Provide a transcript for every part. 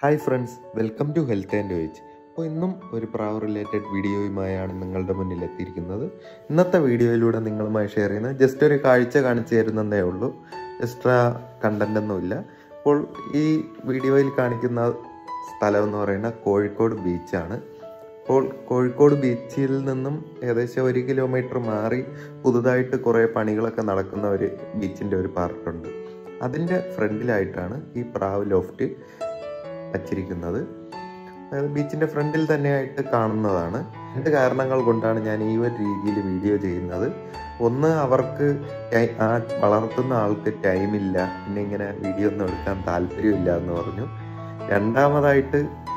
Hi friends welcome to health and veg അപ്പോൾ ഇന്നും ഒരു പ്രാവ് റിലേറ്റഡ് വീഡിയോയുമായാണ് നിങ്ങളുടെ മുന്നിൽ എത്തിയിരിക്കുന്നത് ഇന്നത്തെ വീഡിയോയിലൂടെ നിങ്ങളുമായി ഷെയർ ചെയ്യുന്നത് ജസ്റ്റ് ഒരു കാഴ്ച കാണിച്ചു തരുന്നതേ ഉള്ളൂ എക്സ്ട്രാ കണ്ടന്റ് ഒന്നുമില്ല അപ്പോൾ ഈ വീഡിയോയിൽ കാണിക്കുന്ന സ്ഥലം എന്ന് പറയുന്നത് കോഴിക്കോട് ബീച്ചാണ് അപ്പോൾ കോഴിക്കോട് ബീച്ചിൽ നിന്നും ഏകദേശം ഒരു കിലോമീറ്റർ മാറി പുതുതായിട്ട് കുറേ പണികളൊക്കെ നടക്കുന്ന ഒരു ബീച്ചിൻ്റെ ഒരു പാർട്ടുണ്ട് അതിൻ്റെ ഫ്രണ്ടിലായിട്ടാണ് ഈ പ്രാവ് ലോഫ്റ്റ് വച്ചിരിക്കുന്നത് അതായത് ബീച്ചിൻ്റെ ഫ്രണ്ടിൽ തന്നെയായിട്ട് കാണുന്നതാണ് രണ്ട് കാരണങ്ങൾ കൊണ്ടാണ് ഞാൻ ഈ ഒരു രീതിയിൽ വീഡിയോ ചെയ്യുന്നത് ഒന്ന് അവർക്ക് ടൈ- ആ വളർത്തുന്ന ആൾക്ക് ടൈമില്ല പിന്നെ ഇങ്ങനെ വീഡിയോ ഒന്നും എടുക്കാൻ താല്പര്യമില്ല എന്ന് പറഞ്ഞു രണ്ടാമതായിട്ട്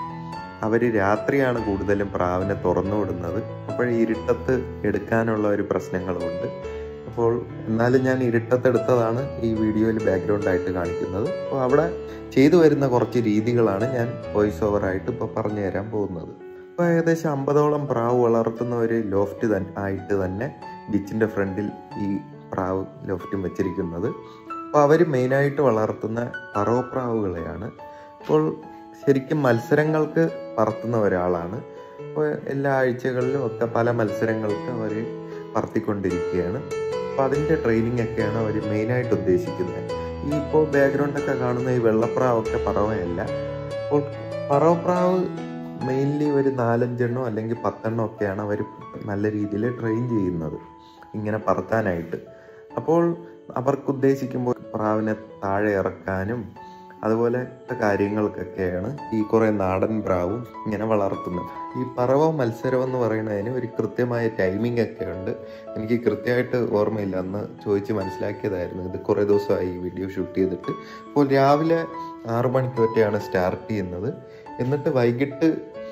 അവർ രാത്രിയാണ് കൂടുതലും പ്രാവിനെ തുറന്നു വിടുന്നത് അപ്പോൾ ഇരുട്ടത്ത് എടുക്കാനുള്ള ഒരു പ്രശ്നങ്ങളുമുണ്ട് അപ്പോൾ എന്നാലും ഞാൻ ഇരുട്ടത്തെടുത്തതാണ് ഈ വീഡിയോയിൽ ബാക്ക്ഗ്രൗണ്ട് ആയിട്ട് കാണിക്കുന്നത് അപ്പോൾ അവിടെ ചെയ്തു വരുന്ന കുറച്ച് രീതികളാണ് ഞാൻ വോയിസ് ഓവറായിട്ട് ഇപ്പോൾ പറഞ്ഞു തരാൻ പോകുന്നത് അപ്പോൾ ഏകദേശം അമ്പതോളം പ്രാവ് വളർത്തുന്ന ഒരു ലോഫ്റ്റ് തന്നെ ആയിട്ട് തന്നെ ബീച്ചിൻ്റെ ഫ്രണ്ടിൽ ഈ പ്രാവ് ലോഫ്റ്റും വെച്ചിരിക്കുന്നത് അപ്പോൾ അവർ മെയിനായിട്ട് വളർത്തുന്ന പറവപ്രാവുകളെയാണ് അപ്പോൾ ശരിക്കും മത്സരങ്ങൾക്ക് പറത്തുന്ന ഒരാളാണ് അപ്പോൾ എല്ലാ ആഴ്ചകളിലും ഒക്കെ പല മത്സരങ്ങൾക്ക് അവർ പറത്തിക്കൊണ്ടിരിക്കുകയാണ് അപ്പോൾ അതിൻ്റെ ട്രെയിനിങ് ഒക്കെയാണ് അവർ മെയിനായിട്ട് ഉദ്ദേശിക്കുന്നത് ഈ ഇപ്പോൾ ബാക്ക്ഗ്രൗണ്ടൊക്കെ കാണുന്ന ഈ വെള്ളപ്രാവൊക്കെ പറവയല്ല അപ്പോൾ പറവപ്രാവ് മെയിൻലി ഒരു നാലഞ്ചെണ്ണോ അല്ലെങ്കിൽ പത്തെണ്ണോ ഒക്കെയാണ് അവർ നല്ല രീതിയിൽ ട്രെയിൻ ചെയ്യുന്നത് ഇങ്ങനെ പറത്താനായിട്ട് അപ്പോൾ അവർക്ക് ഉദ്ദേശിക്കുമ്പോൾ പ്രാവിനെ താഴെ ഇറക്കാനും അതുപോലെ കാര്യങ്ങൾക്കൊക്കെയാണ് ഈ കുറേ നാടൻ പ്രാവും ഇങ്ങനെ വളർത്തുന്നത് ഈ പറവ മത്സരം എന്ന് പറയുന്നതിന് ഒരു കൃത്യമായ ടൈമിംഗ് ഒക്കെ ഉണ്ട് എനിക്ക് കൃത്യമായിട്ട് ഓർമ്മയില്ല അന്ന് ചോദിച്ച് മനസ്സിലാക്കിയതായിരുന്നു ഇത് കുറേ ദിവസമായി ഈ വീഡിയോ ഷൂട്ട് ചെയ്തിട്ട് അപ്പോൾ രാവിലെ ആറു മണിക്ക് ഒറ്റയാണ് സ്റ്റാർട്ട് ചെയ്യുന്നത് എന്നിട്ട് വൈകിട്ട്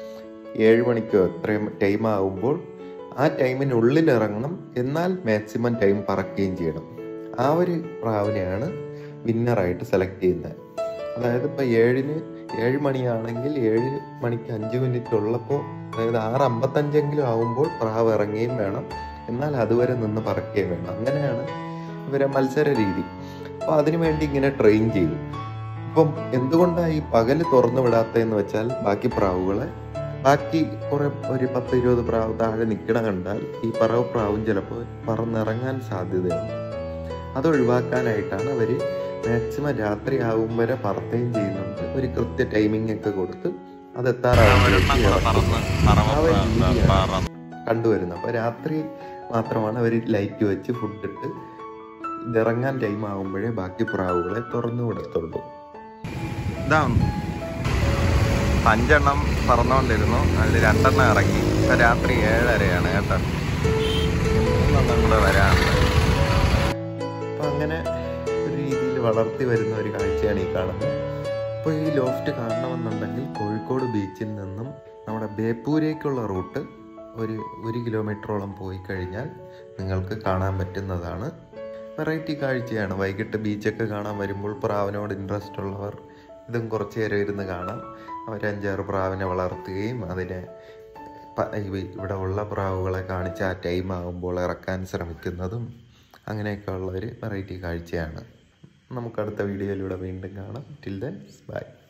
ഏഴ് മണിക്കോ എത്രയും ടൈം ആകുമ്പോൾ ആ ടൈമിനുള്ളിൽ ഇറങ്ങണം എന്നാൽ മാക്സിമം ടൈം പറക്കുകയും ചെയ്യണം ആ ഒരു പ്രാവിനെയാണ് വിന്നറായിട്ട് സെലക്ട് ചെയ്യുന്നത് അതായത് ഇപ്പോൾ ഏഴിന് ഏഴ് മണിയാണെങ്കിൽ ഏഴ് മണിക്ക് അഞ്ച് മിനിറ്റ് ഉള്ളപ്പോൾ അതായത് ആറ് അമ്പത്തഞ്ചെങ്കിലും ആവുമ്പോൾ പ്രാവ് ഇറങ്ങുകയും വേണം എന്നാൽ അതുവരെ നിന്ന് പറക്കുകയും വേണം അങ്ങനെയാണ് ഇവരെ മത്സര രീതി അപ്പോൾ അതിനു വേണ്ടി ഇങ്ങനെ ട്രെയിൻ ചെയ്തു ഇപ്പം എന്തുകൊണ്ടാണ് ഈ പകല് തുറന്നു വിടാത്തതെന്ന് വെച്ചാൽ ബാക്കി പ്രാവുകളെ ബാക്കി കുറെ ഒരു പത്ത് ഇരുപത് പ്രാവ് താഴെ നിൽക്കണ കണ്ടാൽ ഈ പറവ് പ്രാവും ചിലപ്പോൾ പറന്നിറങ്ങാൻ സാധ്യതയുണ്ട് അത് ഒഴിവാക്കാനായിട്ടാണ് അവർ മാക്സിമം രാത്രി ആവും വരെ പറത്തുകയും ചെയ്യുന്നുണ്ട് ഒരു കൃത്യ ടൈമിംഗ് ഒക്കെ കൊടുത്ത് അത് എത്താറാവുമ്പോഴേക്ക് ഇറക്കും. ആ ഒരു രീതിയാണ് കണ്ടുവരുന്നത് അപ്പോൾ രാത്രി മാത്രമാണ് അവർ ലൈറ്റ് വെച്ച് ഫുഡ് ഇട്ട് ഇതിറങ്ങാൻ ടൈം ആകുമ്പോഴേ ബാക്കി പ്രാവുകളെ തുറന്നു വിടത്തുള്ളൂ ഇതാണ് അഞ്ചെണ്ണം പറന്നുകൊണ്ടിരുന്നു അതിൽ രണ്ടെണ്ണം ഇറങ്ങി ഇപ്പൊ രാത്രി ഏഴരയാണ് കേട്ടോ മൂന്നെണ്ണം കൂടെ വരാനുണ്ട് അപ്പം അങ്ങനെ ഒരു രീതിയിൽ വളർത്തി വരുന്ന ഒരു കാഴ്ചയാണ് ഈ കാണുന്നത് അപ്പോൾ ഈ ലോഫ്റ്റ് കാണണമെന്നുണ്ടെങ്കിൽ കോഴിക്കോട് ബീച്ചിൽ നിന്നും നമ്മുടെ ബേപ്പൂരേക്കുള്ള റൂട്ട് ഒരു ഒരു കിലോമീറ്ററോളം പോയി കഴിഞ്ഞാൽ നിങ്ങൾക്ക് കാണാൻ പറ്റുന്നതാണ് വെറൈറ്റി കാഴ്ചയാണ് വൈകിട്ട് ബീച്ചൊക്കെ കാണാൻ വരുമ്പോൾ പ്രാവിനോട് ഇൻട്രസ്റ്റ് ഉള്ളവർ ഇതും കുറച്ച് നേരം ഇരുന്ന് കാണാം അവരഞ്ചാറ് പ്രാവിനെ വളർത്തുകയും അതിനെ പ- ഇവ- ഇവിടെ ഉള്ള പ്രാവുകളെ കാണിച്ച് ആ ടൈം ആകുമ്പോൾ ഇറക്കാൻ ശ്രമിക്കുന്നതും അങ്ങനെയൊക്കെ ഉള്ള ഒരു വെറൈറ്റി കാഴ്ചയാണ് നമുക്ക് അടുത്ത വീഡിയോയിലൂടെ വീണ്ടും കാണാം ടിൽ ദെൻ ബൈ